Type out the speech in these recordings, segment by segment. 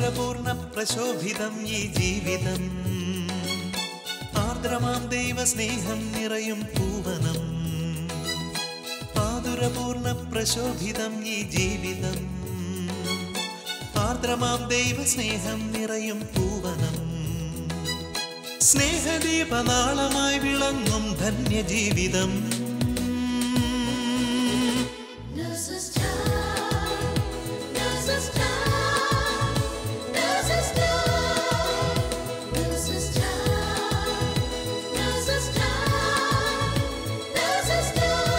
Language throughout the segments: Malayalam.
മാധുരപൂർണ്ണ പ്രശോഭിതം ഈ ജീവിതം ആർദ്രമാം ദൈവസ്നേഹം നിറയും പൂവനം മാധുരപൂർണ്ണ പ്രശോഭിതം ഈ ജീവിതം ആർദ്രമാം ദൈവസ്നേഹം നിറയും പൂവനം സ്നേഹദീപനാളമായി വിളങ്ങും ധന്യജീവിതം There's a star, there's a star, there's a star, there's a star, there's a star, there's a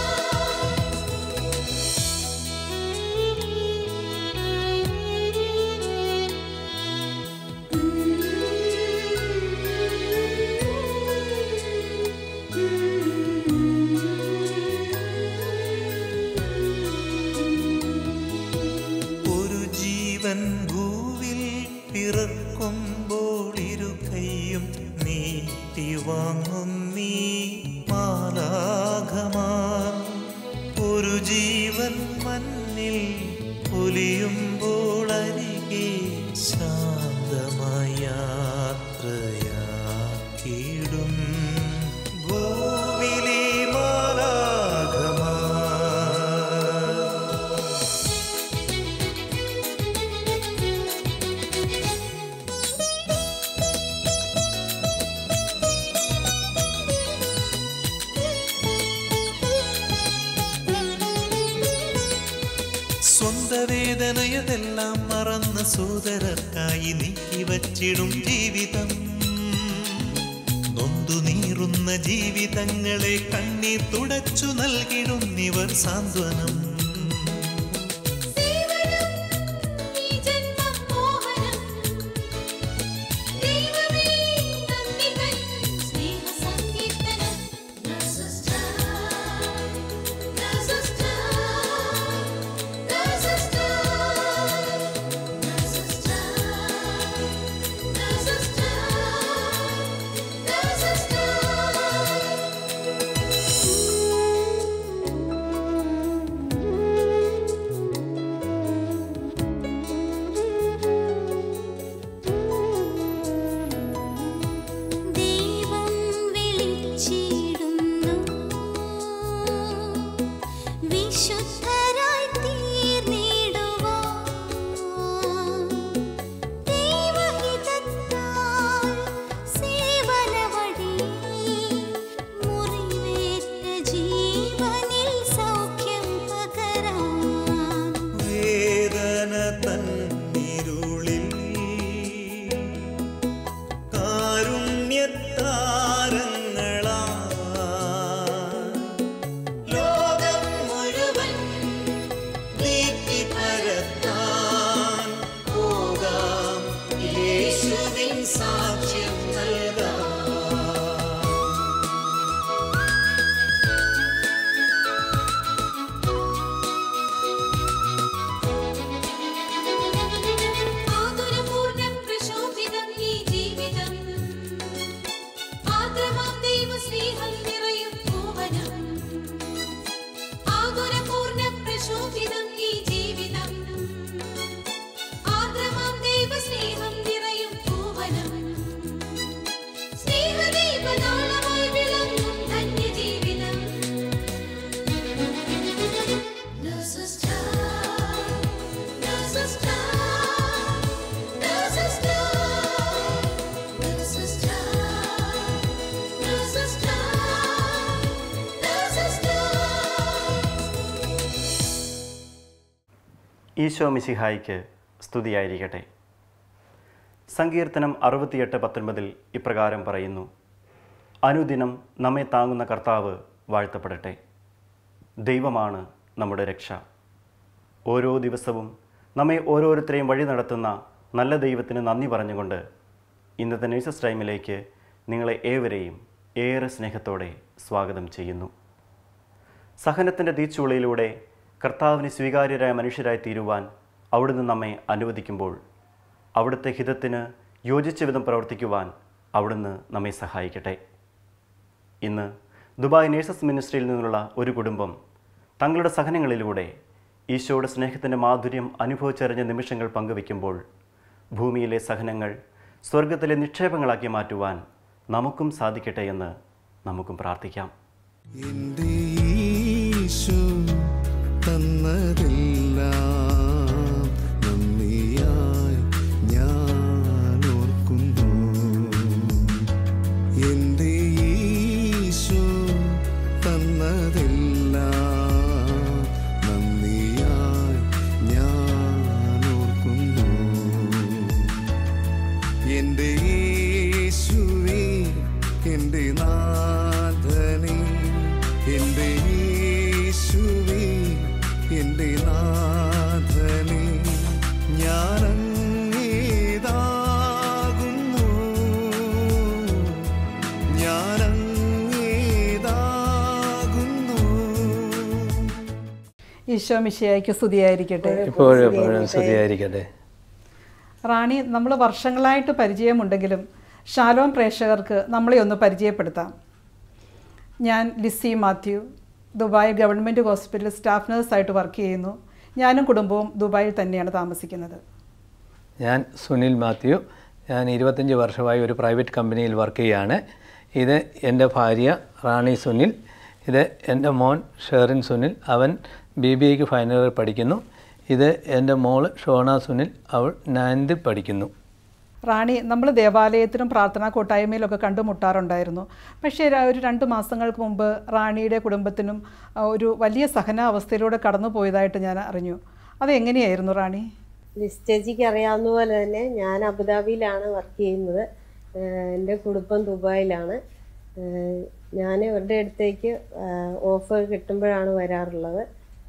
ഒരു ജീവൻ ഭൂവിൽ പിറക്കുമ്പോൾ ഇരു കൈയും നീട്ടി വാങ്ങും നീ മാലാഘമാർ ഒരു ജീവൻ മണ്ണിൽ പൊലിയുമ്പോൾ അരികെ ശാന്തമായ യാത്രയാക്കിയിടും ഭൂവിലെ മാലാഘമാർ സ്വന്ത വേദനയതെല്ലാം മറന്ന സോദരർക്കായി നീക്കി വച്ചിടും ജീവിതം നൊന്തു നീറുന്ന ജീവിതങ്ങളെ കണ്ണീർ തുടച്ചു നൽകിടും ഇവർ സാന്ത്വനം സേവനം ഈ ജന്മം മോഹനം ദൈവമേ നന്ദി തൻ സ്നേഹ സങ്കീർത്തനം There's a star, there's a star, there's a star, there's a star, there's a star, there's a star. ദൈവം വിളിച്ചിടുന്നു വിശുദ്ധരായി തീർന്നിടുവാൻ ദൈവഹിതത്താൽ സേവന വഴി മുറിവേറ്റ ജീവനിൽ സൗഖ്യം പകരാൻ വേദന തന്നിരുളിൽ കാരുണ്യത്താരങ്ങളാ ലോകം മുഴുവൻ നീട്ടി പരത്താൻ പോകാം യേശുവിൻ സാക്ഷ്യം നൽകാം ആതുരപൂർണ്ണം പ്രശോഭിതം ഈ ജീവിതം ആദ്രമാം ദൈവസ്നേഹം നിറയും പൂവനം ആതുരപൂർണ്ണം പ്രശോഭിതം ഈ ജീവിതം ആദ്രമാം ദൈവസ്നേഹം നിറയും പൂവനം സ്നേഹദീപനാളമായി വിളങ്ങും ധന്യജീവിതം There's a star, there's a star, there's a star, there's a star, there's a star, there's a star. Isho മിശിഹായിക്ക് സ്തുതിയായിരിക്കട്ടെ സങ്കീർത്തനം അറുപത്തിയെട്ട് പത്തൊൻപതിൽ ഇപ്രകാരം പറയുന്നു അനുദിനം നമ്മെ താങ്ങുന്ന കർത്താവ് വാഴ്ത്തപ്പെടട്ടെ ദൈവമാണ് നമ്മുടെ രക്ഷ ഓരോ ദിവസവും നമ്മെ ഓരോരുത്തരെയും വഴി നടത്തുന്ന നല്ല ദൈവത്തിന് നന്ദി പറഞ്ഞുകൊണ്ട് ഇന്നത്തെ നേഴ്സസ് ടൈമിലേക്ക് നിങ്ങളെ ഏവരെയും ഏറെ സ്നേഹത്തോടെ സ്വാഗതം ചെയ്യുന്നു സഹനത്തിൻ്റെ തീച്ചുളയിലൂടെ കർത്താവിന് സ്വീകാര്യരായ മനുഷ്യരായി തീരുവാൻ അവിടുന്ന് നമ്മെ അനുവദിക്കുമ്പോൾ അവിടുത്തെ ഹിതത്തിന് യോജിച്ച വിധം പ്രവർത്തിക്കുവാൻ അവിടുന്ന് നമ്മെ സഹായിക്കട്ടെ ഇന്ന് ദുബായ് നേഴ്സസ് മിനിസ്ട്രിയിൽ നിന്നുള്ള ഒരു കുടുംബം തങ്ങളുടെ സഹനങ്ങളിലൂടെ ഈശോയുടെ സ്നേഹത്തിൻ്റെ മാധുര്യം അനുഭവിച്ചറിഞ്ഞ നിമിഷങ്ങൾ പങ്കുവയ്ക്കുമ്പോൾ ഭൂമിയിലെ സഹനങ്ങൾ സ്വർഗത്തിലെ നിക്ഷേപങ്ങളാക്കി മാറ്റുവാൻ നമുക്കും സാധിക്കട്ടെ എന്ന് നമുക്കും പ്രാർത്ഥിക്കാം എന്റെ ഈശോ തന്നതെല്ലാം നന്ദിയായി ഞാൻ ഓർക്കുന്നു എന്റെ ഈശോ തന്നതെല്ലാം നന്ദിയായി ഞാൻ ഓർക്കുന്നു എന്റെ യേശുവേ എന്റെ നാഥനേ എന്റെ യേശുവേ എന്റെ നാഥനേ ഞാൻ അങ്ങേതാകുന്നു ഞാൻ അങ്ങേതാകുന്നു ഈശോ മിശിയായിക്ക് സ്തുതിയായിരിക്കട്ടെ ഇപ്പോഴും എപ്പോഴും സ്തുതിയായിരിക്കട്ടെ റാണി നമ്മൾ വർഷങ്ങളായിട്ട് പരിചയമുണ്ടെങ്കിലും ഷാലോം പ്രേക്ഷകർക്ക് നമ്മളെ ഒന്ന് പരിചയപ്പെടുത്താം ഞാൻ ലിസി മാത്യു ദുബായ് ഗവൺമെൻറ് ഹോസ്പിറ്റലിൽ സ്റ്റാഫ് നഴ്സായിട്ട് വർക്ക് ചെയ്യുന്നു ഞാനും കുടുംബവും ദുബായിൽ തന്നെയാണ് താമസിക്കുന്നത് ഞാൻ സുനിൽ മാത്യു ഞാൻ ഇരുപത്തഞ്ച് വർഷമായി ഒരു പ്രൈവറ്റ് കമ്പനിയിൽ വർക്ക് ചെയ്യാണ് ഇത് എൻ്റെ ഭാര്യ റാണി സുനിൽ ഇത് എൻ്റെ മോൻ ഷെറിൻ സുനിൽ അവൻ ബി ബി എക്ക് ഫൈനൽ ഇയർ പഠിക്കുന്നു ഇത് എൻ്റെ മോള് ഷോണ സുനിൽ അവൾ നയൻത്തിൽ പഠിക്കുന്നു റാണി നമ്മൾ ദേവാലയത്തിലും പ്രാർത്ഥനാ കൂട്ടായ്മയിലൊക്കെ കണ്ടുമുട്ടാറുണ്ടായിരുന്നു പക്ഷേ ര- ഒരു രണ്ട് മാസങ്ങൾക്ക് മുമ്പ് റാണിയുടെ കുടുംബത്തിനും ആ, ഒരു വലിയ സഹനാവസ്ഥയിലൂടെ കടന്നു പോയതായിട്ട് ഞാൻ അറിഞ്ഞു അതെങ്ങനെയായിരുന്നു റാണി ലിസ് ചേച്ചിക്ക് അറിയാവുന്ന പോലെ തന്നെ ഞാൻ അബുദാബിയിലാണ് വർക്ക് ചെയ്യുന്നത് ഏഹ് എൻ്റെ കുടുംബം ദുബായിലാണ് ഏഹ് ഞാൻ ഇവരുടെ അടുത്തേക്ക് ഓഫർ കിട്ടുമ്പോഴാണ് വരാറുള്ളത്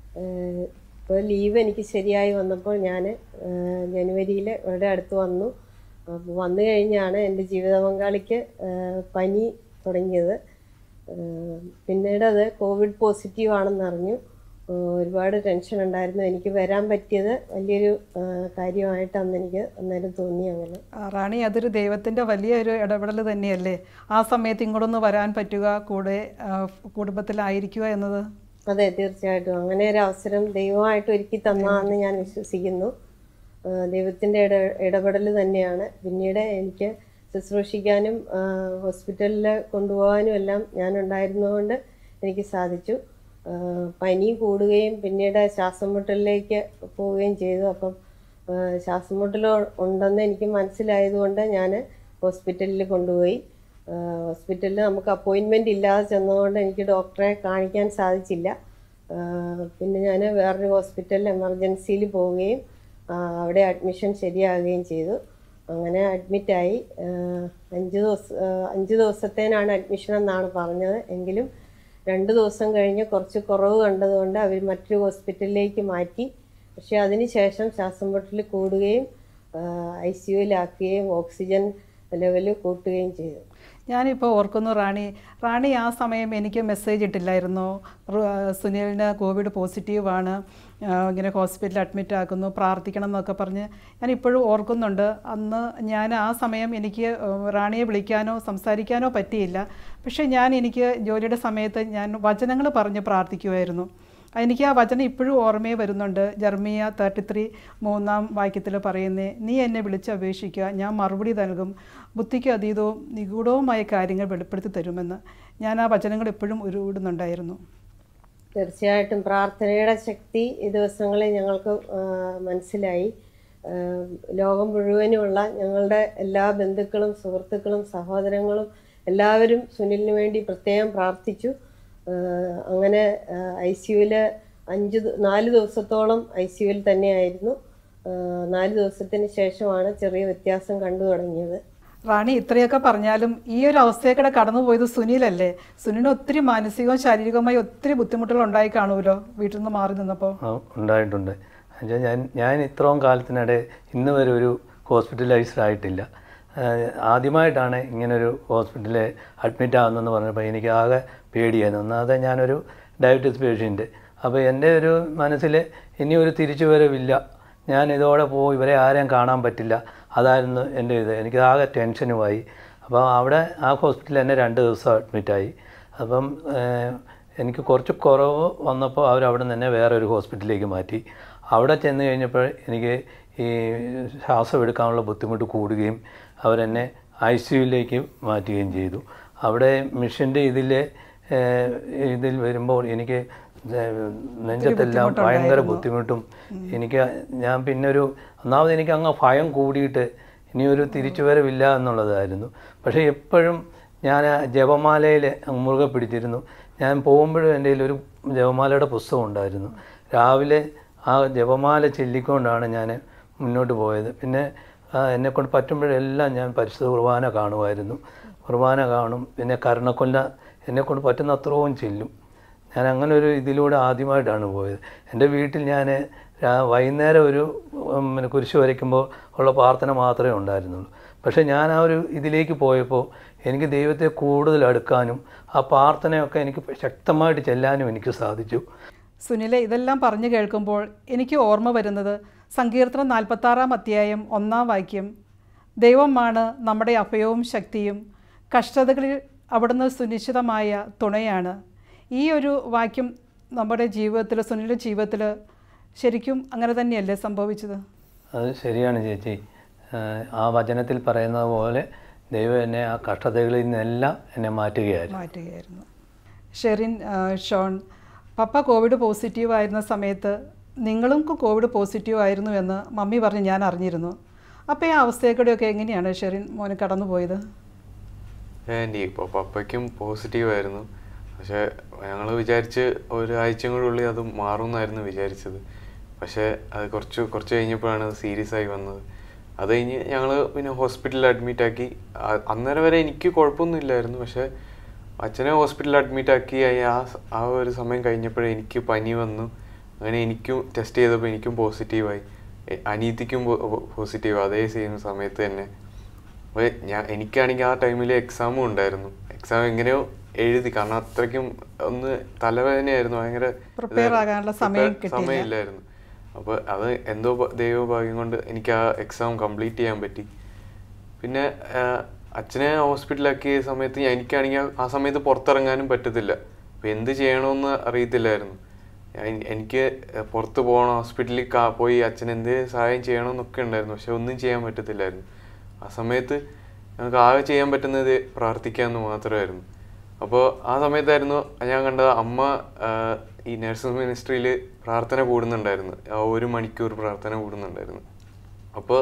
ഇപ്പോൾ ലീവ് എനിക്ക് ശരിയായി വന്നപ്പോൾ ഞാൻ ജനുവരിയിൽ ഇവരുടെ അടുത്ത് വന്നു അപ്പോൾ വന്നു കഴിഞ്ഞാണ് എൻ്റെ ജീവിത പങ്കാളിക്ക് ഏഹ് പനി തുടങ്ങിയത് ഏഹ് പിന്നീട് അത് കോവിഡ് പോസിറ്റീവ് ആണെന്ന് അറിഞ്ഞു ഏഹ് ഒരുപാട് ടെൻഷൻ ഉണ്ടായിരുന്നു എനിക്ക് വരാൻ പറ്റിയത് വലിയൊരു ഏഹ് കാര്യമായിട്ട് അന്ന് എനിക്ക് അന്നേരം തോന്നി അങ്ങനെ ആ, റാണി അതൊരു ദൈവത്തിൻ്റെ വലിയൊരു ഇടപെടൽ തന്നെയല്ലേ ആ സമയത്ത് ഇങ്ങോട്ടൊന്ന് വരാൻ പറ്റുക കൂടെ ആ, കുടുംബത്തിലായിരിക്കുക എന്നത് അതെ തീർച്ചയായിട്ടും അങ്ങനെ ഒരു അവസരം ദൈവമായിട്ട് ഒരുക്കി തന്നാന്ന് ഞാൻ വിശ്വസിക്കുന്നു ഏഹ് ദൈവത്തിൻ്റെ ഇട ഇടപെടൽ തന്നെയാണ് പിന്നീട് എനിക്ക് ശുശ്രൂഷിക്കാനും ഹോസ്പിറ്റലിൽ കൊണ്ടുപോകാനും എല്ലാം ഞാൻ ഉണ്ടായിരുന്നതുകൊണ്ട് എനിക്ക് സാധിച്ചു ഏഹ് പനി കൂടുകയും പിന്നീട് ശ്വാസം മുട്ടലിലേക്ക് പോവുകയും ചെയ്തു അപ്പം ഏഹ് ശ്വാസം മുട്ടൽ ഉണ്ടെന്ന് എനിക്ക് മനസ്സിലായതുകൊണ്ട് ഞാൻ ഹോസ്പിറ്റലിൽ കൊണ്ടുപോയി ഹോസ്പിറ്റലിൽ നമുക്ക് അപ്പോയിൻമെൻ്റ് ഇല്ലാതെ ചെന്നതുകൊണ്ട് എനിക്ക് ഡോക്ടറെ കാണിക്കാൻ സാധിച്ചില്ല ആഹ് പിന്നെ ഞാൻ വേറൊരു ഹോസ്പിറ്റലിൽ എമർജൻസിയിൽ പോവുകയും ആഹ് അവിടെ അഡ്മിഷൻ ശരിയാകുകയും ചെയ്തു അങ്ങനെ അഡ്മിറ്റായി അഞ്ച് ദിവസം ആഹ് അഞ്ച് ദിവസത്തേനാണ് അഡ്മിഷൻ എന്നാണ് പറഞ്ഞത് എങ്കിലും രണ്ട് ദിവസം കഴിഞ്ഞ് കുറച്ച് കുറവ് കണ്ടതുകൊണ്ട് അവർ മറ്റൊരു ഹോസ്പിറ്റലിലേക്ക് മാറ്റി പക്ഷേ അതിന് ശേഷം ശ്വാസം മുട്ടൽ കൂടുകയും ഐ സി യുവിലാക്കുകയും ഓക്സിജൻ ലെവൽ കൂട്ടുകയും ചെയ്തു ഞാനിപ്പോൾ ഓർക്കുന്നു റാണി റാണി ആ സമയം എനിക്ക് മെസ്സേജ് ഇട്ടില്ലായിരുന്നു റു- സുനിലിന് കോവിഡ് പോസിറ്റീവാണ് ആ, ഇങ്ങനെ ഹോസ്പിറ്റലിൽ അഡ്മിറ്റ് ആക്കുന്നു പ്രാർത്ഥിക്കണം എന്നൊക്കെ പറഞ്ഞ് ഞാൻ ഇപ്പോഴും ഓർക്കുന്നുണ്ട് അന്ന് ഞാൻ ആ സമയം എനിക്ക് ഏഹ്, റാണിയെ വിളിക്കാനോ സംസാരിക്കാനോ പറ്റിയില്ല പക്ഷേ ഞാൻ എനിക്ക് ജോലിയുടെ സമയത്ത് ഞാൻ വചനങ്ങൾ പറഞ്ഞ് പ്രാർത്ഥിക്കുമായിരുന്നു എനിക്ക് ആ വചനം ഇപ്പോഴും ഓർമ്മയെ വരുന്നുണ്ട് ജർമിയ തേർട്ടി ത്രീ മൂന്നാം വാക്യത്തിൽ പറയുന്നേ നീ എന്നെ വിളിച്ച് അപേക്ഷിക്കുക ഞാൻ മറുപടി നൽകും ബുദ്ധിക്ക് അതീതവും നിഗൂഢവുമായ കാര്യങ്ങൾ വെളിപ്പെടുത്തി തരുമെന്ന് ഞാൻ ആ വചനങ്ങൾ എപ്പോഴും ഉരുവിടുന്നുണ്ടായിരുന്നു തീർച്ചയായിട്ടും പ്രാർത്ഥനയുടെ ശക്തി ഈ ദിവസങ്ങളിൽ ഞങ്ങൾക്ക് ആ, മനസ്സിലായി ആ, ലോകം മുഴുവനുമുള്ള ഞങ്ങളുടെ എല്ലാ ബന്ധുക്കളും സുഹൃത്തുക്കളും സഹോദരങ്ങളും എല്ലാവരും സുനിലിന് വേണ്ടി പ്രത്യേകം പ്രാർത്ഥിച്ചു ആ, അങ്ങനെ ഐ സിയുവിൽ അഞ്ച് ദി- നാല് ദിവസത്തോളം ഐ സിയുവിൽ തന്നെയായിരുന്നു ആ, നാല് ദിവസത്തിന് ശേഷമാണ് ചെറിയ വ്യത്യാസം കണ്ടു തുടങ്ങിയത് റാണി ഇത്രയൊക്കെ പറഞ്ഞാലും ഈ ഒരു അവസ്ഥയൊക്കെ കടന്നുപോയത് സുനിലല്ലേ സുനിലിന് ഒത്തിരി മാനസികവും ശാരീരികവുമായി ഒത്തിരി ബുദ്ധിമുട്ടുകൾ ഉണ്ടായി കാണുമല്ലോ വീട്ടിൽ നിന്ന് മാറി നിന്നപ്പോൾ ആ, ഉണ്ടായിട്ടുണ്ട് എന്നുവെച്ചാൽ ഞാൻ ഞാൻ ഇത്രയും കാലത്തിനിടെ ഇന്ന് വരെ ഒരു ഹോസ്പിറ്റലൈസ്ഡ് ആയിട്ടില്ല ആ, ആദ്യമായിട്ടാണ് ഇങ്ങനൊരു ഹോസ്പിറ്റലിൽ അഡ്മിറ്റ് ആകുന്നതെന്ന് പറഞ്ഞപ്പോൾ എനിക്ക് ആകെ പേടിയായിരുന്നു ഒന്നാമതെ ഞാനൊരു ഡയബറ്റീസ് പേഷ്യൻറ്റ് അപ്പോൾ എൻ്റെ ഒരു മനസ്സിൽ ഇനി ഒരു തിരിച്ചുവരവില്ല ഞാൻ ഇതോടെ പോകും ഇവരെ ആരെയും കാണാൻ പറ്റില്ല അതായിരുന്നു എൻ്റെ ഇത് എനിക്ക് ആകെ ടെൻഷനുമായി അപ്പോൾ അവിടെ ആ ഹോസ്പിറ്റലിൽ എന്നെ രണ്ട് ദിവസം അഡ്മിറ്റായി അപ്പം ഏഹ്, എനിക്ക് കുറച്ച് കുറവ് വന്നപ്പോൾ അവർ അവിടെ നിന്ന് തന്നെ വേറെ ഒരു ഹോസ്പിറ്റലിലേക്ക് മാറ്റി അവിടെ ചെന്ന് കഴിഞ്ഞപ്പോൾ എനിക്ക് ഈ ശ്വാസം എടുക്കാനുള്ള ബുദ്ധിമുട്ട് കൂടുകയും അവരെന്നെ ഐ സിയുയിലേക്ക് മാറ്റുകയും ചെയ്തു അവിടെ മിഷൻ്റെ ഇതിൽ ഇതിൽ വരുമ്പോൾ എനിക്ക് നെഞ്ചത്തെല്ലാം ഭയങ്കര ബുദ്ധിമുട്ടും എനിക്ക് ഞാൻ പിന്നെ ഒരു ഒന്നാമത് എനിക്ക് അങ്ങ് ഭയം കൂടിയിട്ട് ഇനിയൊരു തിരിച്ചുവരവില്ല എന്നുള്ളതായിരുന്നു പക്ഷേ എപ്പോഴും ഞാൻ ആ ജപമാലയിൽ മുറുകെ പിടിച്ചിരുന്നു ഞാൻ പോകുമ്പോഴും എൻ്റെ കയ്യിൽ ഒരു ജപമാലയുടെ പുസ്തകം ഉണ്ടായിരുന്നു രാവിലെ ആ ജപമാല ചൊല്ലിക്കൊണ്ടാണ് ഞാൻ മുന്നോട്ട് പോയത് പിന്നെ ആ, എന്നെക്കൊണ്ട് പറ്റുമ്പോഴെല്ലാം ഞാൻ പരിശുദ്ധ കുർബാന കാണുമായിരുന്നു കുർബാന കാണും പിന്നെ കരുണക്കൊല്ല എന്നെക്കൊണ്ട് പറ്റുന്ന അത്രയും ചെല്ലും ഞാൻ അങ്ങനെ ഒരു ഇതിലൂടെ ആദ്യമായിട്ടാണ് പോയത് എൻ്റെ വീട്ടിൽ ഞാൻ രാ- വൈകുന്നേരം ഒരു ഉം, പിന്നെ കുരിശ് വരയ്ക്കുമ്പോൾ ഉള്ള പ്രാർത്ഥന മാത്രമേ ഉണ്ടായിരുന്നുള്ളൂ പക്ഷേ ഞാൻ ആ ഒരു ഇതിലേക്ക് പോയപ്പോൾ എനിക്ക് ദൈവത്തെ കൂടുതൽ അടുക്കാനും ആ പ്രാർത്ഥനയൊക്കെ എനിക്ക് ശക്തമായിട്ട് ചെല്ലാനും എനിക്ക് സാധിച്ചു സുനിലെ ഇതെല്ലാം പറഞ്ഞു കേൾക്കുമ്പോൾ എനിക്ക് ഓർമ്മ വരുന്നത് സങ്കീർത്തനം നാൽപ്പത്താറാം അധ്യായം ഒന്നാം വാക്യം ദൈവമാണ് നമ്മുടെ അഭയവും ശക്തിയും കഷ്ടതകളിൽ അവിടുന്ന് സുനിശ്ചിതമായ തുണയാണ് ഈ ഒരു വാക്യം നമ്മുടെ ജീവിതത്തിൽ സുനിലിൻ്റെ ജീവിതത്തിൽ ശരിക്കും അങ്ങനെ തന്നെയല്ലേ സംഭവിച്ചത് അത് ശരിയാണ് ചേച്ചി ആഹ് ആ വചനത്തിൽ പറയുന്നത് പോലെ ദൈവം എന്നെ ആ കഷ്ടതകളിൽ നിന്നെല്ലാം എന്നെ മാറ്റുകയായിരുന്നു മാറ്റുകയായിരുന്നു ഷെറിൻ ആ, ഷോൺ പപ്പ കോവിഡ് പോസിറ്റീവ് ആയിരുന്ന സമയത്ത് നിങ്ങളും കോവിഡ് പോസിറ്റീവ് ആയിരുന്നു എന്ന് മമ്മി പറഞ്ഞ് ഞാൻ അറിഞ്ഞിരുന്നു അപ്പോൾ ഈ അവസ്ഥയെക്കൂടെയൊക്കെ എങ്ങനെയാണ് ഷെറിൻ മോന് കടന്നു പോയത് ആൻറ്റി ഇപ്പോൾ പപ്പയ്ക്കും പോസിറ്റീവ് ആയിരുന്നു പക്ഷേ ഞങ്ങൾ വിചാരിച്ച് ഒരാഴ്ചയും കൂടെ ഉള്ളിൽ അത് മാറുമെന്നായിരുന്നു വിചാരിച്ചത് പക്ഷേ അത് കുറച്ച് കുറച്ച് കഴിഞ്ഞപ്പോഴാണ് അത് സീരിയസ് ആയി വന്നത് അത് കഴിഞ്ഞ് ഞങ്ങൾ പിന്നെ ഹോസ്പിറ്റലിൽ അഡ്മിറ്റ് ആക്കി ആ- അന്നേരം വരെ എനിക്ക് കുഴപ്പമൊന്നുമില്ലായിരുന്നു പക്ഷേ അച്ഛനെ ഹോസ്പിറ്റലിൽ അഡ്മിറ്റ് ആക്കി ആ- ആ സ- ആ ഒരു സമയം കഴിഞ്ഞപ്പോഴേ എനിക്ക് പനി വന്നു അങ്ങനെ എനിക്കും ടെസ്റ്റ് ചെയ്തപ്പോൾ എനിക്കും പോസിറ്റീവായി എ- അനിയത്തിക്കും പോസിറ്റീവ് അതേ സെയിം സമയത്ത് തന്നെ അപ്പോൾ ഞാൻ എനിക്കാണെങ്കിൽ ആ ടൈമിൽ എക്സാമും ഉണ്ടായിരുന്നു എക്സാം എങ്ങനെയോ എഴുതി കാരണം അത്രയ്ക്കും ഒന്ന് തലവേദനയായിരുന്നു ഭയങ്കര Prepare ഇതായിരുന്നു. ആകാനുള്ള സമയം Prepare- കിട്ടിയില്ല. സമയമില്ലായിരുന്നു അപ്പോൾ അത് എന്തോ ഭ- ദൈവഭാഗ്യം കൊണ്ട് എനിക്ക് ആ എക്സാം കംപ്ലീറ്റ് ചെയ്യാൻ പറ്റി പിന്നെ ആ, അച്ഛനെ ഹോസ്പിറ്റലാക്കിയ സമയത്ത് ഞാൻ- എനിക്കാണെങ്കിൽ ആ സമയത്ത് പുറത്തിറങ്ങാനും പറ്റത്തില്ല അപ്പം എന്ത് ചെയ്യണമെന്ന് അറിയത്തില്ലായിരുന്നു ഞാൻ- എനിക്ക് പുറത്ത് പോകണം ഹോസ്പിറ്റലിൽ കാ- പോയി അച്ഛൻ എന്ത് സഹായം ചെയ്യണമെന്നൊക്കെ ഉണ്ടായിരുന്നു പക്ഷെ ഒന്നും ചെയ്യാൻ പറ്റത്തില്ലായിരുന്നു ആ സമയത്ത് ഞങ്ങൾക്ക് ആകെ ചെയ്യാൻ പറ്റുന്നത് പ്രാർത്ഥിക്കാമെന്ന് മാത്രമായിരുന്നു അപ്പോൾ ആ സമയത്തായിരുന്നു ഞാൻ കണ്ടത് അമ്മ ആ, ഈ നഴ്സിംഗ് മിനിസ്ട്രിയിൽ പ്രാർത്ഥന കൂടുന്നുണ്ടായിരുന്നു ആ ഒരു മണിക്കൂർ പ്രാർത്ഥന കൂടുന്നുണ്ടായിരുന്നു അപ്പോൾ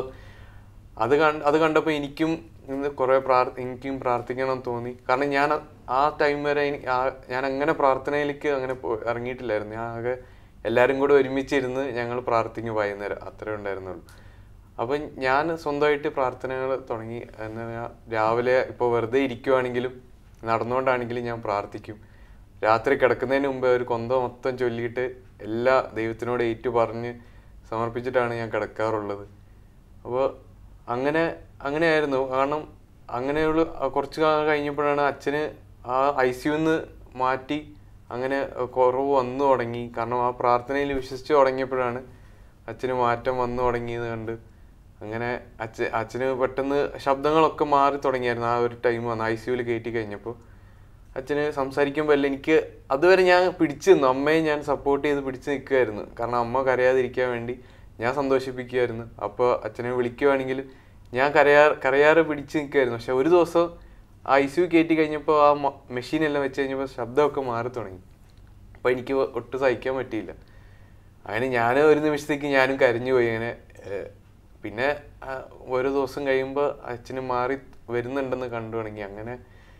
അത് കണ്ട് അത് കണ്ടപ്പോൾ എനിക്കും ഇന്ന് കുറേ പ്രാർ എനിക്കും പ്രാർത്ഥിക്കണം എന്ന് തോന്നി കാരണം ഞാൻ ആ ടൈം വരെ എനി- ആ- ഞാൻ അങ്ങനെ പ്രാർത്ഥനയിലേക്ക് അങ്ങനെ പോ- ഇറങ്ങിയിട്ടില്ലായിരുന്നു ഞാൻ ആകെ എല്ലാവരും കൂടെ ഒരുമിച്ചിരുന്ന് ഞങ്ങൾ പ്രാർത്ഥിക്കും വൈകുന്നേരം അത്രേ ഉണ്ടായിരുന്നുള്ളൂ അപ്പം ഞാൻ സ്വന്തമായിട്ട് പ്രാർത്ഥനകൾ തുടങ്ങി എന്താ പറയാ, രാവിലെ ഇപ്പോൾ വെറുതെ ഇരിക്കുവാണെങ്കിലും നടന്നുകൊണ്ടാണെങ്കിലും ഞാൻ പ്രാർത്ഥിക്കും രാത്രി കിടക്കുന്നതിന് മുമ്പേ ഒരു കൊന്ത മൊത്തം ചൊല്ലിയിട്ട് എല്ലാ ദൈവത്തിനോട് ഏറ്റു പറഞ്ഞ് സമർപ്പിച്ചിട്ടാണ് ഞാൻ കിടക്കാറുള്ളത് അപ്പോൾ അങ്ങനെ അങ്ങനെയായിരുന്നു കാരണം അങ്ങനെയുള്ള ആ കുറച്ച് കാലം കഴിഞ്ഞപ്പോഴാണ് അച്ഛന് ആ ഐ സിയുന്ന് മാറ്റി അങ്ങനെ കുറവ് വന്നു തുടങ്ങി കാരണം ആ പ്രാർത്ഥനയിൽ വിശ്വസിച്ച് തുടങ്ങിയപ്പോഴാണ് അച്ഛന് മാറ്റം വന്നു തുടങ്ങിയത് കണ്ട് അങ്ങനെ അച്ഛ അച്ഛന് പെട്ടെന്ന് ശബ്ദങ്ങളൊക്കെ മാറി തുടങ്ങിയായിരുന്നു ആ ഒരു ടൈം വന്ന് ഐ സിയുവിൽ കയറ്റി കഴിഞ്ഞപ്പോൾ അച്ഛന് സംസാരിക്കുമ്പോൾ അല്ല എനിക്ക് അതുവരെ ഞാൻ പിടിച്ചു നിന്നു അമ്മയെ ഞാൻ സപ്പോർട്ട് ചെയ്ത് പിടിച്ച് നിൽക്കുമായിരുന്നു കാരണം അമ്മ കരയാതിരിക്കാൻ വേണ്ടി ഞാൻ സന്തോഷിപ്പിക്കുമായിരുന്നു അപ്പോൾ അച്ഛനെ വിളിക്കുവാണെങ്കിൽ ഞാൻ കരയാ കരയാറ് പിടിച്ച് നിൽക്കുമായിരുന്നു പക്ഷെ ഒരു ദിവസം ഐ സി യു കയറ്റി കഴിഞ്ഞപ്പോൾ ആ മെഷീൻ എല്ലാം വെച്ച് കഴിഞ്ഞപ്പോൾ ശബ്ദമൊക്കെ മാറി തുടങ്ങി അപ്പോൾ എനിക്ക് ഒട്ടും സഹിക്കാൻ പറ്റിയില്ല അങ്ങനെ ഞാൻ ഒരു നിമിഷത്തേക്ക് ഞാനും കരഞ്ഞു പോയി അങ്ങനെ ഏഹ്, പിന്നെ ആ, ഓരോ ദിവസം കഴിയുമ്പോൾ അച്ഛന് മാറി വരുന്നുണ്ടെന്ന് കണ്ടു തുടങ്ങി അങ്ങനെ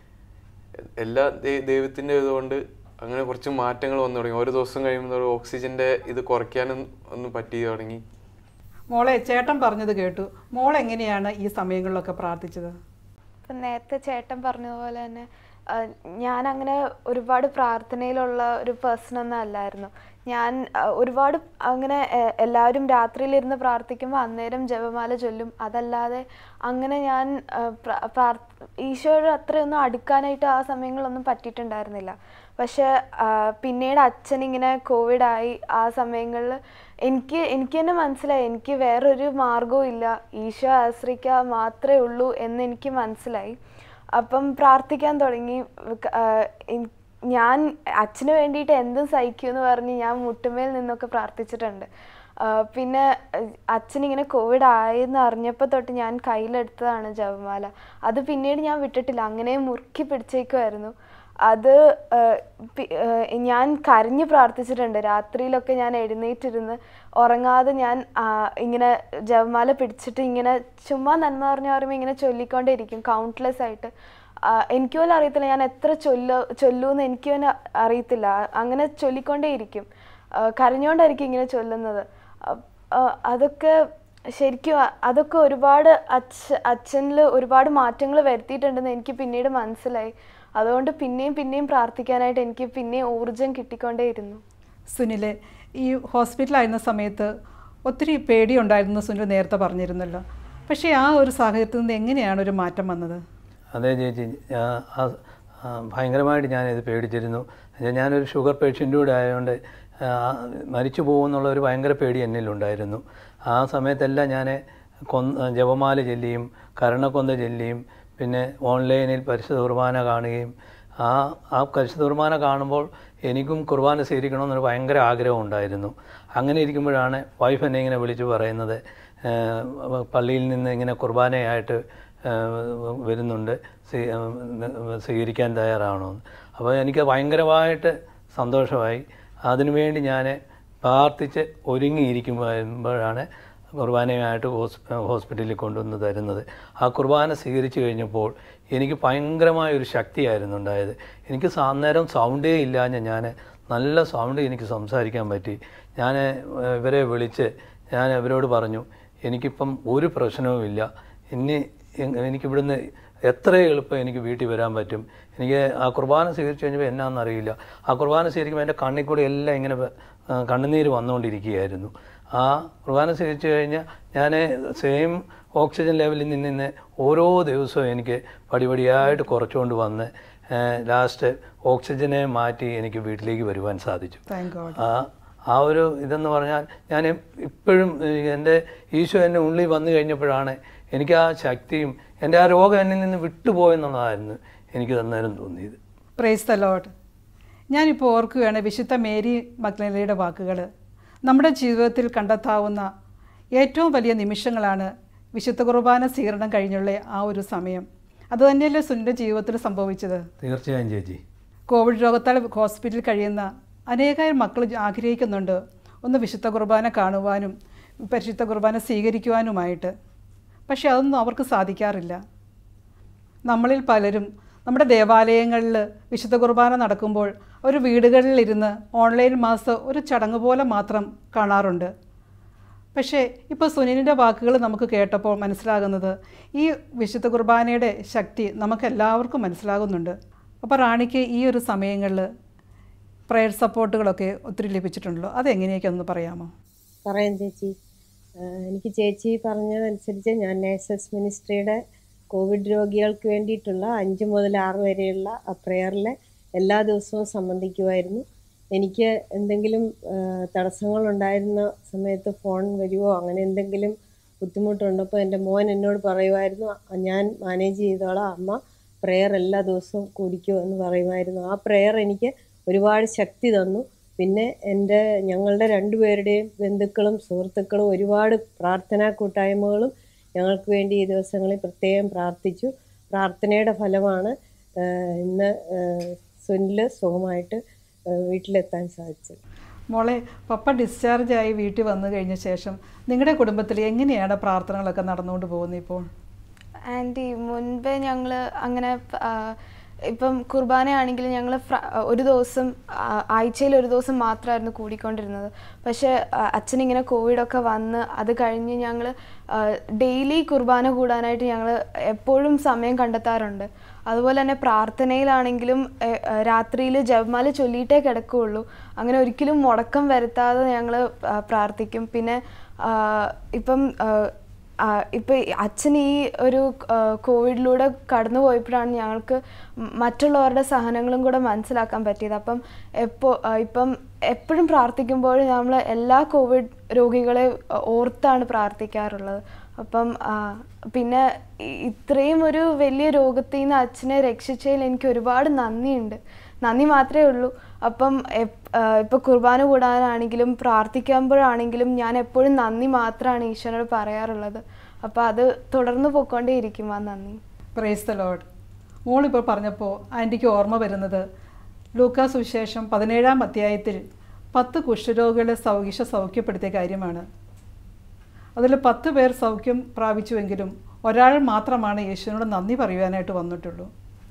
എല്ലാ ദൈ- ദൈവത്തിൻ്റെ ഇതുകൊണ്ട് അങ്ങനെ കുറച്ച് മാറ്റങ്ങൾ വന്നു തുടങ്ങി ഓരോ ദിവസം കഴിയുമ്പോൾ ഓക്സിജന്റെ ഇത് കുറയ്ക്കാനും ഒന്ന് പറ്റി തുടങ്ങി മോളെ ചേട്ടൻ പറഞ്ഞത് കേട്ടു മോൾ എങ്ങനെയാണ് ഈ സമയങ്ങളിലൊക്കെ പ്രാർത്ഥിച്ചത് ഇപ്പം നേരത്തെ ചേട്ടൻ പറഞ്ഞതുപോലെ തന്നെ ആ, ഞാൻ അങ്ങനെ ഒരുപാട് പ്രാർത്ഥനയിലുള്ള ഒരു പേഴ്സൺ ഒന്നും അല്ലായിരുന്നു ഞാൻ ആ, ഒരുപാട് അങ്ങനെ എ- എല്ലാവരും രാത്രിയിലിരുന്ന് പ്രാർത്ഥിക്കുമ്പോൾ അന്നേരം ജപമാല ചൊല്ലും അതല്ലാതെ അങ്ങനെ ഞാൻ ആ, പ്ര- പ്രാർ- ഈശോയോട് അത്രയൊന്നും അടുക്കാനായിട്ട് ആ സമയങ്ങളൊന്നും പറ്റിയിട്ടുണ്ടായിരുന്നില്ല പക്ഷെ ആ, പിന്നീട് അച്ഛൻ ഇങ്ങനെ കോവിഡായി ആ സമയങ്ങളിൽ എനിക്ക് എനിക്ക് തന്നെ മനസ്സിലായി എനിക്ക് വേറൊരു മാർഗവും ഇല്ല ഈശോ ആശ്രയിക്കുക മാത്രമേ ഉള്ളൂ എന്ന് എനിക്ക് മനസ്സിലായി അപ്പം പ്രാർത്ഥിക്കാൻ തുടങ്ങി ക- ആ, എൻ- ഞാൻ അച്ഛന് വേണ്ടിയിട്ട് എന്തും സഹിക്കുമെന്ന് പറഞ്ഞ് ഞാൻ മുട്ടുമേൽ നിന്നൊക്കെ പ്രാർത്ഥിച്ചിട്ടുണ്ട് ആ, പിന്നെ അഹ് അച്ഛനിങ്ങനെ കോവിഡ് ആയെന്ന് അറിഞ്ഞപ്പോൾ തൊട്ട് ഞാൻ കയ്യിലെടുത്തതാണ് ജപമാല അത് പിന്നീട് ഞാൻ വിട്ടിട്ടില്ല അങ്ങനെ മുറുക്കി പിടിച്ചേക്കുമായിരുന്നു അത് ആ, പി- ആ, ഞാൻ കരഞ്ഞു പ്രാർത്ഥിച്ചിട്ടുണ്ട് രാത്രിയിലൊക്കെ ഞാൻ എഴുന്നേറ്റിരുന്ന് ഉറങ്ങാതെ ഞാൻ ആ, ഇങ്ങനെ ജപമാല പിടിച്ചിട്ട് ഇങ്ങനെ ചുമ്മാ നന്മ പറഞ്ഞ പറയുമ്പോൾ ഇങ്ങനെ ചൊല്ലിക്കൊണ്ടേയിരിക്കും കൗണ്ട്ലെസ് ആയിട്ട് ആ, എനിക്ക് പോലും അറിയത്തില്ല ഞാൻ എത്ര ചൊല്ല ചൊല്ലൂന്ന് എനിക്ക് തന്നെ അറിയത്തില്ല അങ്ങനെ ചൊല്ലിക്കൊണ്ടേയിരിക്കും ആ, കരഞ്ഞുകൊണ്ടായിരിക്കും ഇങ്ങനെ ചൊല്ലുന്നത് അ- ആ, അതൊക്കെ ശരിക്കും അ- അതൊക്കെ ഒരുപാട് അച്ഛ അച്ഛനിൽ ഒരുപാട് മാറ്റങ്ങൾ വരുത്തിയിട്ടുണ്ടെന്ന് എനിക്ക് പിന്നീട് മനസ്സിലായി അതുകൊണ്ട് പിന്നെയും പിന്നെയും പ്രാർത്ഥിക്കാനായിട്ട് എനിക്ക് പിന്നെയും ഊർജം കിട്ടിക്കൊണ്ടേയിരുന്നു സുനിലെ ഈ ഹോസ്പിറ്റലായിരുന്ന സമയത്ത് ഒത്തിരി പേടിയുണ്ടായിരുന്നു സുനിൽ നേരത്തെ പറഞ്ഞിരുന്നല്ലോ പക്ഷേ ആ ഒരു സാഹചര്യത്തിൽ നിന്ന് എങ്ങനെയാണ് ഒരു മാറ്റം വന്നത് അതെ ചേച്ചി ഞാൻ ആ ആ, ഭയങ്കരമായിട്ട് ഞാനിത് പേടിച്ചിരുന്നു എന്നുവെച്ചാൽ ഞാനൊരു ഷുഗർ പേഷ്യൻ്റ് കൂടെ ആയതുകൊണ്ട് ആ, മരിച്ചു പോകുമെന്നുള്ള ഒരു ഭയങ്കര പേടി എന്നിലുണ്ടായിരുന്നു ആ സമയത്തെല്ലാം ഞാൻ കൊന്ന ജപമാല ചൊല്ലിയും കരണക്കൊന്ത ചൊല്ലിയും പിന്നെ ഓൺലൈനിൽ പരിശുദ്ധ കുർബാന കാണുകയും ആ ആ പരിശുദ്ധ കുർബാന കാണുമ്പോൾ എനിക്കും കുർബാന സ്വീകരിക്കണമെന്നൊരു ഭയങ്കര ആഗ്രഹം ഉണ്ടായിരുന്നു അങ്ങനെ ഇരിക്കുമ്പോഴാണ് വൈഫ് എന്നെ ഇങ്ങനെ വിളിച്ചു പറയുന്നത് ഏഹ് പള്ളിയിൽ നിന്ന് ഇങ്ങനെ കുർബാനയായിട്ട് ഏഹ് വരുന്നുണ്ട് സ്വീ- ഏഹ് സ്വീകരിക്കാൻ തയ്യാറാണോ എന്ന് അപ്പോൾ എനിക്ക് ഭയങ്കരമായിട്ട് സന്തോഷമായി അതിനുവേണ്ടി ഞാൻ പ്രാർത്ഥിച്ച് ഒരുങ്ങിയിരിക്കുമ്പോഴാണ് കുർബാനയുമായിട്ട് ഹോസ് ഹോസ്പിറ്റലിൽ കൊണ്ടുവന്ന് തരുന്നത് ആ കുർബാന സ്വീകരിച്ചു കഴിഞ്ഞപ്പോൾ എനിക്ക് ഭയങ്കരമായ ഒരു ശക്തിയായിരുന്നു ഉണ്ടായത് എനിക്ക് സാ- അന്നേരം സൗണ്ടേ ഇല്ലാഞ്ഞ ഞാൻ നല്ല സൗണ്ട് എനിക്ക് സംസാരിക്കാൻ പറ്റി ഞാൻ ഇവരെ വിളിച്ച് ഞാൻ ഇവരോട് പറഞ്ഞു എനിക്കിപ്പം ഒരു പ്രശ്നവുമില്ല ഇനി എങ് എനിക്കിവിടുന്ന് എത്ര എളുപ്പം എനിക്ക് വീട്ടിൽ വരാൻ പറ്റും എനിക്ക് ആ കുർബാന സ്വീകരിച്ചു കഴിഞ്ഞപ്പോൾ എന്നാണെന്നറിയില്ല ആ കുർബാന സ്വീകരിക്കുമ്പോൾ എൻ്റെ കണ്ണിൽ കൂടെ എല്ലാം ഇങ്ങനെ വ- ആ, കണ്ണുനീര് വന്നുകൊണ്ടിരിക്കുകയായിരുന്നു ആ കുർബാന സ്വീകരിച്ചു കഴിഞ്ഞാൽ ഞാൻ സെയിം ഓക്സിജൻ ലെവലിൽ നിന്ന് നിന്ന് ഓരോ ദിവസവും എനിക്ക് പടിപടിയായിട്ട് കുറച്ചുകൊണ്ട് വന്ന് ലാസ്റ്റ് ഓക്സിജനെ മാറ്റി എനിക്ക് വീട്ടിലേക്ക് വരുവാൻ സാധിച്ചു താങ്ക് ഗോഡ് ആ ആ ഒരു ഇതെന്ന് പറഞ്ഞാൽ ഞാൻ ഇപ്പോഴും എൻ്റെ ഈശോ എന്നെ ഉള്ളിൽ വന്നു കഴിഞ്ഞപ്പോഴാണ് എനിക്ക് ആ ശക്തിയും എൻ്റെ ആ രോഗം എന്നിൽ നിന്ന് വിട്ടുപോയെന്നുള്ളതായിരുന്നു എനിക്ക് അന്നേരം തോന്നിയത് പ്രൈസ് ദ ലോഡ് ഞാനിപ്പോൾ ഓർക്കുകയാണ് വിശുദ്ധ മേരി മഗ്നലയുടെ വാക്കുകൾ നമ്മുടെ ജീവിതത്തിൽ കണ്ടെത്താവുന്ന ഏറ്റവും വലിയ നിമിഷങ്ങളാണ് വിശുദ്ധ കുർബാന സ്വീകരണം കഴിഞ്ഞുള്ള ആ ഒരു സമയം അതുതന്നെയല്ലേ സുനിൻ്റെ ജീവിതത്തിൽ സംഭവിച്ചത് തീർച്ചയായും ചേച്ചി കോവിഡ് രോഗത്താൽ ഹോസ്പിറ്റലിൽ കഴിയുന്ന അനേകം മക്കൾ ആഗ്രഹിക്കുന്നുണ്ട് ഒന്ന് വിശുദ്ധ കുർബാന കാണുവാനും പരിശുദ്ധ കുർബാന സ്വീകരിക്കുവാനുമായിട്ട് പക്ഷെ അതൊന്നും അവർക്ക് സാധിക്കാറില്ല നമ്മളിൽ പലരും നമ്മുടെ ദേവാലയങ്ങളിൽ വിശുദ്ധ കുർബാന നടക്കുമ്പോൾ ഒരു വീടുകളിലിരുന്ന് ഓൺലൈൻ മാസ് ഒരു ചടങ്ങ് പോലെ മാത്രം കാണാറുണ്ട് പക്ഷേ ഇപ്പോൾ സുനിലിൻ്റെ വാക്കുകൾ നമുക്ക് കേട്ടപ്പോൾ മനസ്സിലാകുന്നത് ഈ വിശുദ്ധ കുർബാനയുടെ ശക്തി നമുക്കെല്ലാവർക്കും മനസ്സിലാകുന്നുണ്ട് അപ്പോൾ റാണിക്ക് ഈ ഒരു സമയങ്ങളിൽ പ്രയർ സപ്പോർട്ടുകളൊക്കെ ഒത്തിരി ലഭിച്ചിട്ടുണ്ടല്ലോ അതെങ്ങനെയൊക്കെ ഒന്ന് പറയാമോ പറയാം ചേച്ചി ആ, എനിക്ക് ചേച്ചി പറഞ്ഞതനുസരിച്ച് ഞാൻ നേഴ്സസ് മിനിസ്ട്രിയുടെ കോവിഡ് രോഗികൾക്ക് വേണ്ടിയിട്ടുള്ള അഞ്ച് മുതൽ ആറ് വരെയുള്ള ആ പ്രെയറിൽ എല്ലാ ദിവസവും സംബന്ധിക്കുമായിരുന്നു എനിക്ക് എന്തെങ്കിലും ആ, തടസ്സങ്ങളുണ്ടായിരുന്ന സമയത്ത് ഫോൺ വരുമോ അങ്ങനെ എന്തെങ്കിലും ബുദ്ധിമുട്ടുണ്ടപ്പോൾ എൻ്റെ മോൻ എന്നോട് പറയുമായിരുന്നു "അ- ഞാൻ മാനേജ് ചെയ്തോളാം അമ്മ പ്രെയർ എല്ലാ ദിവസവും കൂടിക്കോ എന്ന് പറയുമായിരുന്നു ആ പ്രെയർ എനിക്ക് ഒരുപാട് ശക്തി തന്നു പിന്നെ എൻ്റെ ഞങ്ങളുടെ രണ്ടുപേരുടെയും ബന്ധുക്കളും സുഹൃത്തുക്കളും ഒരുപാട് പ്രാർത്ഥനാ കൂട്ടായ്മകളും ഞങ്ങൾക്ക് വേണ്ടി ഈ ദിവസങ്ങളിൽ പ്രത്യേകം പ്രാർത്ഥിച്ചു പ്രാർത്ഥനയുടെ ഫലമാണ് ആഹ് ഇന്ന് ആഹ് സുനിൽ സുഖമായിട്ട് ആഹ് വീട്ടിലെത്താൻ സാധിച്ചത് മോളെ പപ്പ ഡിസ്ചാർജ് ആയി വീട്ടിൽ വന്നു കഴിഞ്ഞ ശേഷം നിങ്ങളുടെ കുടുംബത്തിൽ എങ്ങനെയാണ് പ്രാർത്ഥനകളൊക്കെ നടന്നുകൊണ്ട് പോകുന്നത് ഇപ്പോൾ ആൻറ്റി മുൻപേ ഞങ്ങൾ അങ്ങനെ ആ, ഇപ്പം കുർബാനയാണെങ്കിൽ ഞങ്ങൾ ഒരു ദിവസം ആഴ്ചയിൽ ഒരു ദിവസം മാത്രമായിരുന്നു കൂടിക്കൊണ്ടിരുന്നത് പക്ഷേ ആ, അച്ഛനിങ്ങനെ കോവിഡൊക്കെ വന്ന് അത് കഴിഞ്ഞ് ഞങ്ങൾ ഡെയിലി കുർബാന കൂടാനായിട്ട് ഞങ്ങൾ എപ്പോഴും സമയം കണ്ടെത്താറുണ്ട് അതുപോലെ തന്നെ പ്രാർത്ഥനയിലാണെങ്കിലും രാത്രിയിൽ ജപമാല ചൊല്ലിയിട്ടേ കിടക്കുകയുള്ളൂ അങ്ങനെ ഒരിക്കലും മുടക്കം വരുത്താതെ ഞങ്ങൾ പ്രാർത്ഥിക്കും പിന്നെ ആ, ഇപ്പം ആ, ആ, ഇപ്പം ഈ അച്ഛൻ ഈ ഒരു ആ, കോവിഡിലൂടെ കടന്നു പോയപ്പോഴാണ് ഞങ്ങൾക്ക് മ- മറ്റുള്ളവരുടെ സഹനങ്ങളും കൂടെ മനസ്സിലാക്കാൻ പറ്റിയത് അപ്പം എപ്പോൾ ഇപ്പം എപ്പോഴും പ്രാർത്ഥിക്കുമ്പോൾ നമ്മൾ എല്ലാ കോവിഡ് രോഗികളെ ഓർത്താണ് പ്രാർത്ഥിക്കാറുള്ളത് അപ്പം ആ, പിന്നെ ഇ- ഇത്രയും ഒരു വലിയ രോഗത്തിൽ നിന്ന് അച്ഛനെ രക്ഷിച്ചതിൽ എനിക്ക് ഒരുപാട് നന്ദിയുണ്ട് നന്ദി മാത്രമേ ഉള്ളൂ അപ്പം എപ്- ആ, ഇപ്പോൾ കുർബാന കൂടാനാണെങ്കിലും പ്രാർത്ഥിക്കുമ്പോഴാണെങ്കിലും ഞാൻ എപ്പോഴും നന്ദി മാത്രമാണ് ഈശ്വരനോട് പറയാറുള്ളത് അപ്പോൾ അത് തുടർന്ന് പോയിക്കൊണ്ടേയിരിക്കും ആ നന്ദി പ്രേസ് ദ ലോഡ് മോളിപ്പോൾ പറഞ്ഞപ്പോൾ ആൻറ്റിക്ക് ഓർമ്മ വരുന്നത് ലൂക്കാ സുവിശേഷം പതിനേഴാം അധ്യായത്തിൽ പത്ത് കുഷ്ഠരോഗികളെ സൗഖ്യ സൗഖ്യപ്പെടുത്തിയ കാര്യമാണ് അതിൽ പത്ത് പേർ സൗഖ്യം പ്രാപിച്ചുവെങ്കിലും ഒരാൾ മാത്രമാണ് യേശുവിനോട് നന്ദി പറയുവാനായിട്ട് വന്നിട്ടുള്ളൂ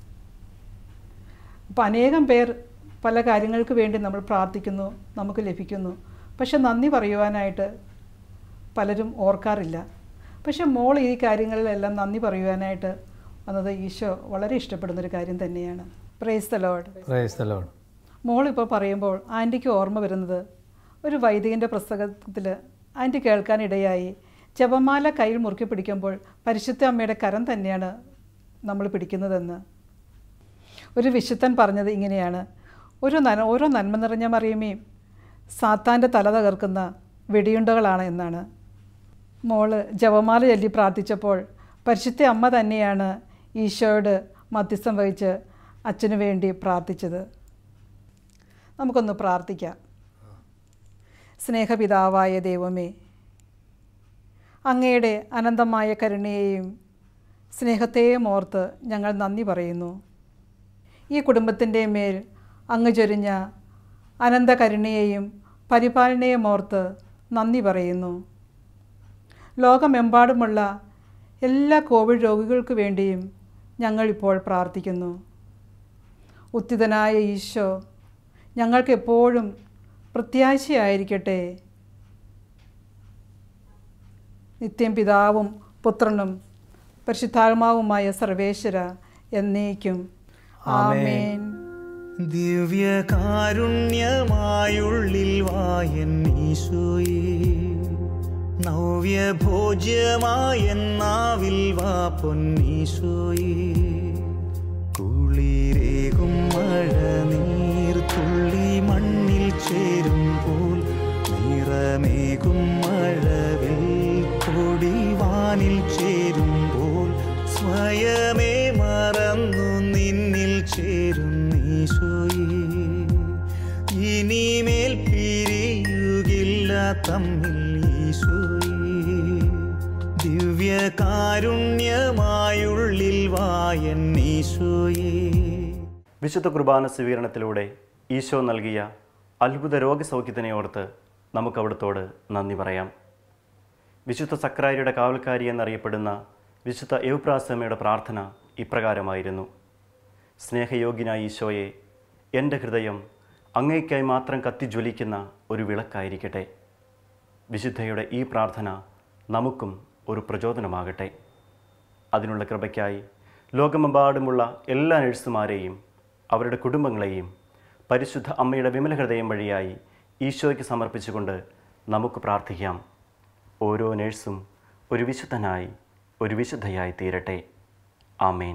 അപ്പം അനേകം പേർ പല കാര്യങ്ങൾക്ക് വേണ്ടി നമ്മൾ പ്രാർത്ഥിക്കുന്നു നമുക്ക് ലഭിക്കുന്നു പക്ഷെ നന്ദി പറയുവാനായിട്ട് പലരും ഓർക്കാറില്ല പക്ഷെ മോൾ ഈ കാര്യങ്ങളിലെല്ലാം നന്ദി പറയുവാനായിട്ട് വന്നത് ഈശോ വളരെ ഇഷ്ടപ്പെടുന്നൊരു കാര്യം തന്നെയാണ് praise the lord praise the lord മോളിപ്പോൾ പറയുമ്പോൾ ആൻറ്റിക്ക് ഓർമ്മ വരുന്നത് ഒരു വൈദികൻ്റെ പുസ്തകത്തിൽ ആൻറ്റി കേൾക്കാനിടയായി ജപമാല കയ്യിൽ മുറുക്കി പിടിക്കുമ്പോൾ പരിശുദ്ധ അമ്മയുടെ കരം തന്നെയാണ് നമ്മൾ പിടിക്കുന്നതെന്ന് ഒരു വിശുദ്ധൻ പറഞ്ഞത് ഇങ്ങനെയാണ് ഒരു നന ഓരോ നന്മ നിറഞ്ഞ മറിയുമേയും സാത്താൻ്റെ തല തകർക്കുന്ന വെടിയുണ്ടകളാണ് എന്നാണ് മോള് ജപമാല ചൊല്ലി പ്രാർത്ഥിച്ചപ്പോൾ പരിശുദ്ധ അമ്മ തന്നെയാണ് ഈശോയോട് മധ്യസ്ഥം വഹിച്ച് അച്ഛനു വേണ്ടി പ്രാർത്ഥിച്ചത് നമുക്കൊന്ന് പ്രാർത്ഥിക്കാം സ്നേഹപിതാവായ ദൈവമേ അങ്ങയുടെ അനന്തമായ കരുണയെയും സ്നേഹത്തെയും ഓർത്ത് ഞങ്ങൾ നന്ദി പറയുന്നു ഈ കുടുംബത്തിൻ്റെ മേൽ അങ്ങ് ചൊരിഞ്ഞ അനന്ത കരുണയെയും പരിപാലനയും ഓർത്ത് നന്ദി പറയുന്നു ലോകമെമ്പാടുമുള്ള എല്ലാ കോവിഡ് രോഗികൾക്ക് വേണ്ടിയും ഞങ്ങളിപ്പോൾ പ്രാർത്ഥിക്കുന്നു ഉത്തിതനായ ഈശോ ഞങ്ങൾക്ക് എപ്പോഴും പ്രത്യാശയായിരിക്കട്ടെ നിത്യം പിതാവും പുത്രനും പരിശുദ്ധാത്മാവുമായ സർവേശ്വര എന്നേക്കും ആമേൻ ദിവ്യകാരുണ്യമായുള്ളിൽ വായൻ ഈശോയേ നവ്യഭോജ്യമായ നാവിൽ വാ പൊന്നീശോയേ കുളിരേകും മഴ നീർത്തുള്ളി മണ്ണിൽ ചേരുമ്പോൾ നിറമേകും മഴവിൽ കൊടി വാനിൽ ചേരുമ്പോൾ സ്വയമേ മറന്നു നിന്നിൽ ചേരും ഈശോയേ ഇനിമേൽ പിരിയുകില്ല തമ്മിൽ ഈശോയേ ദിവ്യകാരുണ്യമായുള്ളിൽ വായൻ ഈശോയേ വിശുദ്ധ കുർബാന സ്വീകരണത്തിലൂടെ ഈശോ നൽകിയ അത്ഭുത രോഗസൗഖ്യത്തിനെ ഓർത്ത് നമുക്ക് അവിടുത്തോട് നന്ദി പറയാം വിശുദ്ധ സക്രാരിയുടെ കാവൽക്കാരി എന്നറിയപ്പെടുന്ന വിശുദ്ധ യൗപ്രാസമ്മയുടെ പ്രാർത്ഥന ഇപ്രകാരമായിരുന്നു സ്നേഹയോഗ്യനായ ഈശോയെ എൻ്റെ ഹൃദയം അങ്ങേയ്ക്കായി മാത്രം കത്തിജ്വലിക്കുന്ന ഒരു വിളക്കായിരിക്കട്ടെ വിശുദ്ധയുടെ ഈ പ്രാർത്ഥന നമുക്കും ഒരു പ്രചോദനമാകട്ടെ അതിനുള്ള കൃപയ്ക്കായി ലോകമെമ്പാടുമുള്ള എല്ലാ നഴ്സുമാരെയും അവരുടെ കുടുംബങ്ങളെയും പരിശുദ്ധ അമ്മയുടെ വിമല ഹൃദയം വഴിയായി ഈശോയ്ക്ക് സമർപ്പിച്ചുകൊണ്ട് നമുക്ക് പ്രാർത്ഥിക്കാം ഓരോ നഴ്സും ഒരു വിശുദ്ധനായി ഒരു വിശുദ്ധയായി തീരട്ടെ ആമേൻ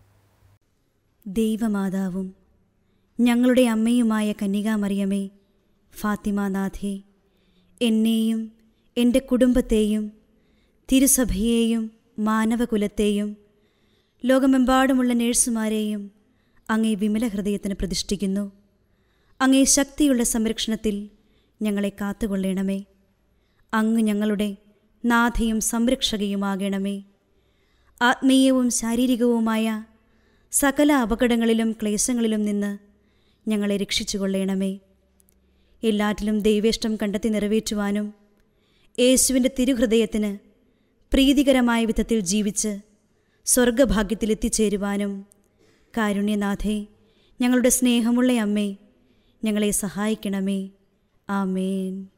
ദൈവമാതാവും ഞങ്ങളുടെ അമ്മയുമായ കന്യകാമറിയമേ ഫാത്തിമാനാഥേ എന്നെയും എൻ്റെ കുടുംബത്തെയും തിരുസഭയെയും മാനവകുലത്തെയും ലോകമെമ്പാടുമുള്ള നേഴ്സുമാരെയും അങ്ങേ വിമല ഹൃദയത്തിന് പ്രതിഷ്ഠിക്കുന്നു അങ്ങേ ശക്തിയുള്ള സംരക്ഷണത്തിൽ ഞങ്ങളെ കാത്തുകൊള്ളണമേ അങ്ങ് ഞങ്ങളുടെ നാഥയും സംരക്ഷകയുമാകണമേ ആത്മീയവും ശാരീരികവുമായ സകല അപകടങ്ങളിലും ക്ലേശങ്ങളിലും നിന്ന് ഞങ്ങളെ രക്ഷിച്ചുകൊള്ളണമേ എല്ലാറ്റിലും ദൈവേഷ്ടം കണ്ടെത്തി നിറവേറ്റുവാനും യേശുവിൻ്റെ തിരുഹൃദയത്തിന് പ്രീതികരമായ വിധത്തിൽ ജീവിച്ച് സ്വർഗഭാഗ്യത്തിൽ എത്തിച്ചേരുവാനും കാരുണ്യനാഥേ ഞങ്ങളുടെ സ്നേഹമുള്ള അമ്മേ ഞങ്ങളെ സഹായിക്കണമേ ആമേൻ